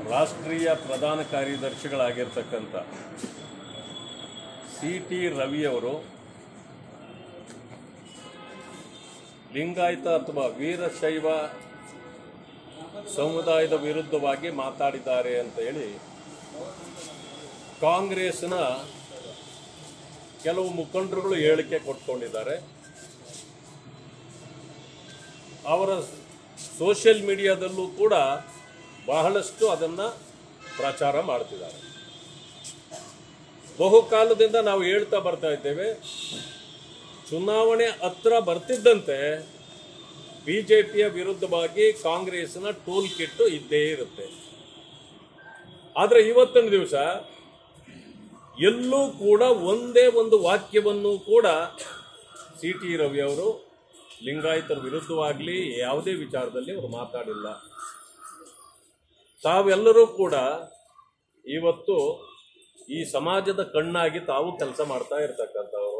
ರಾಷ್ಟ್ರೀಯ ಪ್ರಧಾನ ಕಾರ್ಯದರ್ಶಿಗಳಾಗಿರ್ತಕ್ಕಂಥ ಸಿ ಟಿ ರವಿಯವರು ಲಿಂಗಾಯತ ಅಥವಾ ವೀರಶೈವ ಸಮುದಾಯದ ವಿರುದ್ಧವಾಗಿ ಮಾತಾಡಿದ್ದಾರೆ ಅಂತ ಹೇಳಿ ಕಾಂಗ್ರೆಸ್ನ ಕೆಲವು ಮುಖಂಡರುಗಳು ಹೇಳಿಕೆ ಕೊಟ್ಕೊಂಡಿದ್ದಾರೆ ಅವರ ಸೋಷಿಯಲ್ ಮೀಡಿಯಾದಲ್ಲೂ ಕೂಡ ಬಹಳಷ್ಟು ಅದನ್ನು ಪ್ರಚಾರ ಮಾಡ್ತಿದ್ದಾರೆ ಬಹುಕಾಲದಿಂದ ನಾವು ಹೇಳ್ತಾ ಬರ್ತಾ ಇದ್ದೇವೆ ಚುನಾವಣೆ ಹತ್ರ ಬರ್ತಿದ್ದಂತೆ ಬಿ ಜೆ ಪಿಯ ವಿರುದ್ಧವಾಗಿ ಕಾಂಗ್ರೆಸ್ನ ಟೂಲ್ ಕಿಟ್ಟು ಇದ್ದೇ ಇರುತ್ತೆ ಆದರೆ ಇವತ್ತಿನ ದಿವಸ ಎಲ್ಲೂ ಕೂಡ ಒಂದೇ ಒಂದು ವಾಕ್ಯವನ್ನು ಕೂಡ ಸಿ ಟಿ ರವಿ ಅವರು ಲಿಂಗಾಯತರ ವಿರುದ್ಧವಾಗಲಿ ಯಾವುದೇ ವಿಚಾರದಲ್ಲಿ ಅವರು ಮಾತಾಡಿಲ್ಲ ತಾವೆಲ್ಲರೂ ಕೂಡ ಇವತ್ತು ಈ ಸಮಾಜದ ಕಣ್ಣಾಗಿ ತಾವು ಕೆಲಸ ಮಾಡ್ತಾ ಇರ್ತಕ್ಕಂಥವ್ರು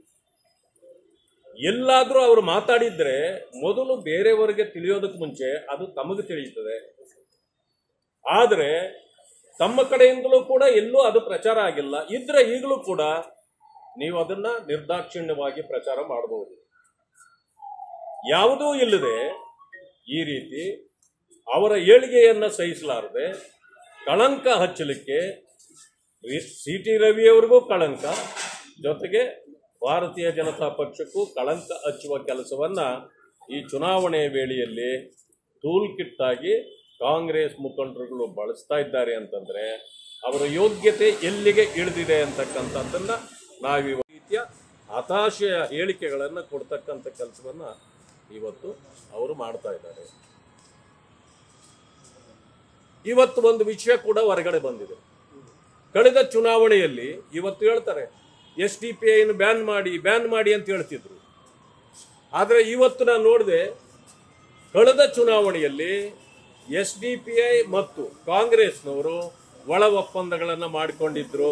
ಎಲ್ಲಾದರೂ ಅವರು ಮಾತಾಡಿದ್ರೆ ಮೊದಲು ಬೇರೆಯವರಿಗೆ ತಿಳಿಯೋದಕ್ಕೆ ಮುಂಚೆ ಅದು ತಮಗೆ ತಿಳಿಯುತ್ತದೆ ಆದರೆ ತಮ್ಮ ಕಡೆಯಿಂದಲೂ ಕೂಡ ಎಲ್ಲೂ ಅದು ಪ್ರಚಾರ ಆಗಿಲ್ಲ ಇದ್ರೆ ಈಗಲೂ ಕೂಡ ನೀವು ಅದನ್ನ ನಿರ್ದಾಕ್ಷಿಣ್ಯವಾಗಿ ಪ್ರಚಾರ ಮಾಡಬಹುದು ಯಾವುದೂ ಇಲ್ಲದೆ ಈ ರೀತಿ ಅವರ ಏಳಿಗೆಯನ್ನ ಸಹಿಸಲಾರದೆ ಕಳಂಕ ಹಚ್ಚಲಿಕ್ಕೆ ಸಿ ಟಿ ರವಿಯವರಿಗೂ ಕಳಂಕ ಜೊತೆಗೆ ಭಾರತೀಯ ಜನತಾ ಪಕ್ಷಕ್ಕೂ ಕಳಂಕ ಹಚ್ಚುವ ಕೆಲಸವನ್ನ ಈ ಚುನಾವಣೆಯ ವೇಳೆಯಲ್ಲಿ ಟೂಲ್ ಕಿಟ್ ಆಗಿ ಕಾಂಗ್ರೆಸ್ ಮುಖಂಡರುಗಳು ಬಳಸ್ತಾ ಇದ್ದಾರೆ ಅಂತಂದ್ರೆ ಅವರ ಯೋಗ್ಯತೆ ಎಲ್ಲಿಗೆ ಇಳಿದಿದೆ ಅಂತಕ್ಕಂಥದ್ದನ್ನ ನಾವಿವ ರೀತಿಯ ಹತಾಶೆಯ ಹೇಳಿಕೆಗಳನ್ನು ಕೊಡ್ತಕ್ಕಂಥ ಕೆಲಸವನ್ನ ಇವತ್ತು ಅವರು ಮಾಡ್ತಾ ಇದ್ದಾರೆ ಇವತ್ತು ಒಂದು ವಿಷಯ ಕೂಡ ಹೊರಗಡೆ ಬಂದಿದೆ ಕಳೆದ ಚುನಾವಣೆಯಲ್ಲಿ ಇವತ್ತು ಹೇಳ್ತಾರೆ ಎಸ್ ಡಿ ಪಿ ಐನ ಬ್ಯಾನ್ ಮಾಡಿ ಬ್ಯಾನ್ ಮಾಡಿ ಅಂತ ಹೇಳ್ತಿದ್ರು ಆದರೆ ಇವತ್ತು ನಾನು ನೋಡಿದೆ ಕಳೆದ ಚುನಾವಣೆಯಲ್ಲಿ ಎಸ್ ಡಿ ಪಿ ಐ ಮತ್ತು ಕಾಂಗ್ರೆಸ್ನವರು ಒಳ ಒಪ್ಪಂದಗಳನ್ನು ಮಾಡಿಕೊಂಡಿದ್ರು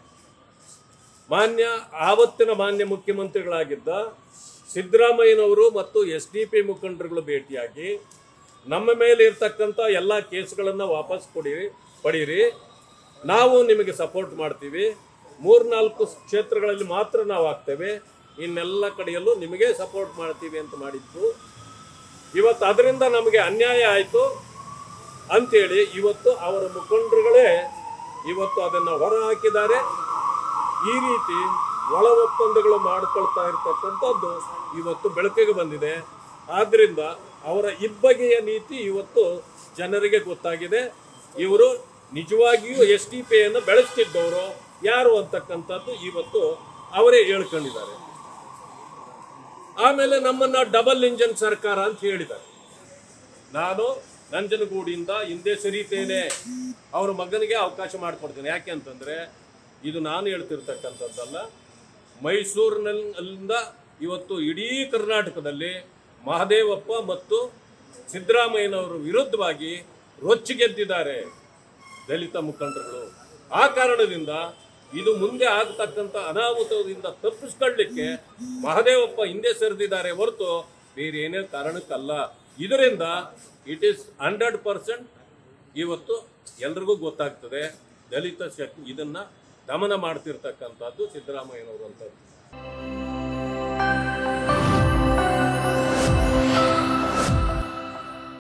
ಮಾನ್ಯ ಆವತ್ತಿನ ಮಾನ್ಯ ಮುಖ್ಯಮಂತ್ರಿಗಳಾಗಿದ್ದ ಸಿದ್ದರಾಮಯ್ಯನವರು ಮತ್ತು ಎಸ್ ಡಿ ಪಿ ಮುಖಂಡರುಗಳು ಭೇಟಿಯಾಗಿ ನಮ್ಮ ಮೇಲೆ ಇರ್ತಕ್ಕಂಥ ಎಲ್ಲ ಕೇಸ್ಗಳನ್ನು ವಾಪಸ್ ಕೊಡಿರಿ ಪಡೀರಿ ನಾವು ನಿಮಗೆ ಸಪೋರ್ಟ್ ಮಾಡ್ತೀವಿ ಮೂರ್ನಾಲ್ಕು ಕ್ಷೇತ್ರಗಳಲ್ಲಿ ಮಾತ್ರ ನಾವು ಆಗ್ತೇವೆ ಇನ್ನೆಲ್ಲ ಕಡೆಯಲ್ಲೂ ನಿಮಗೆ ಸಪೋರ್ಟ್ ಮಾಡ್ತೀವಿ ಅಂತ ಮಾಡಿದ್ದು ಇವತ್ತು ಅದರಿಂದ ನಮಗೆ ಅನ್ಯಾಯ ಆಯಿತು ಅಂತೇಳಿ ಇವತ್ತು ಅವರ ಮುಖಂಡರುಗಳೇ ಇವತ್ತು ಅದನ್ನು ಹೊರ ಹಾಕಿದ್ದಾರೆ ಈ ರೀತಿ ಒಳ ಒಪ್ಪಂದಗಳು ಮಾಡ್ಕೊಳ್ತಾ ಇರ್ತಕ್ಕಂಥದ್ದು ಇವತ್ತು ಬೆಳಕಿಗೆ ಬಂದಿದೆ ಆದ್ರಿಂದ ಅವರ ಇಬ್ಬಗೆಯ ನೀತಿ ಇವತ್ತು ಜನರಿಗೆ ಗೊತ್ತಾಗಿದೆ ಇವರು ನಿಜವಾಗಿಯೂ ಎಸ್ ಟಿ ಪಿ ಅನ್ನು ಬೆಳೆಸ್ತಿದ್ದವರು ಯಾರು ಅಂತಕ್ಕಂಥದ್ದು ಇವತ್ತು ಅವರೇ ಹೇಳ್ಕೊಂಡಿದ್ದಾರೆ ಆಮೇಲೆ ನಮ್ಮನ್ನ ಡಬಲ್ ಇಂಜನ್ ಸರ್ಕಾರ ಅಂತ ಹೇಳಿದ್ದಾರೆ ನಾನು ನಂಜನಗೂಡಿಂದ ಹಿಂದೆ ಸರಿತೇನೆ ಅವ್ರ ಮಗನಿಗೆ ಅವಕಾಶ ಮಾಡಿಕೊಡ್ತೇನೆ ಯಾಕೆ ಅಂತಂದ್ರೆ ಇದು ನಾನು ಹೇಳ್ತಿರ್ತಕ್ಕಂಥದ್ದಲ್ಲ ಮೈಸೂರಿನಿಂದ ಇವತ್ತು ಇಡೀ ಕರ್ನಾಟಕದಲ್ಲಿ ಮಹದೇವಪ್ಪ ಮತ್ತು ಸಿದ್ದರಾಮಯ್ಯನವರ ವಿರುದ್ಧವಾಗಿ ರೊಚ್ಚಿಗೆದ್ದಿದ್ದಾರೆ ದಲಿತ ಮುಖಂಡರುಗಳು ಆ ಕಾರಣದಿಂದ ಇದು ಮುಂದೆ ಆಗತಕ್ಕಂಥ ಅನಾಹುತದಿಂದ ತಪ್ಪಿಸ್ಕೊಳ್ಳಿಕ್ಕೆ ಮಹದೇವಪ್ಪ ಹಿಂದೆ ಸರಿದಿದ್ದಾರೆ ಹೊರತು ಬೇರೆ ಏನೇ ಕಾರಣಕ್ಕಲ್ಲ ಇದರಿಂದ ಇಟ್ ಈಸ್ ಹಂಡ್ರೆಡ್ ಪರ್ಸೆಂಟ್ ಇವತ್ತು ಎಲ್ರಿಗೂ ಗೊತ್ತಾಗ್ತದೆ ದಲಿತ ಶಕ್ತಿ ಇದನ್ನ ದಮನ ಮಾಡ್ತಿರ್ತಕ್ಕಂಥದ್ದು ಸಿದ್ದರಾಮಯ್ಯನವರು ಅಂತ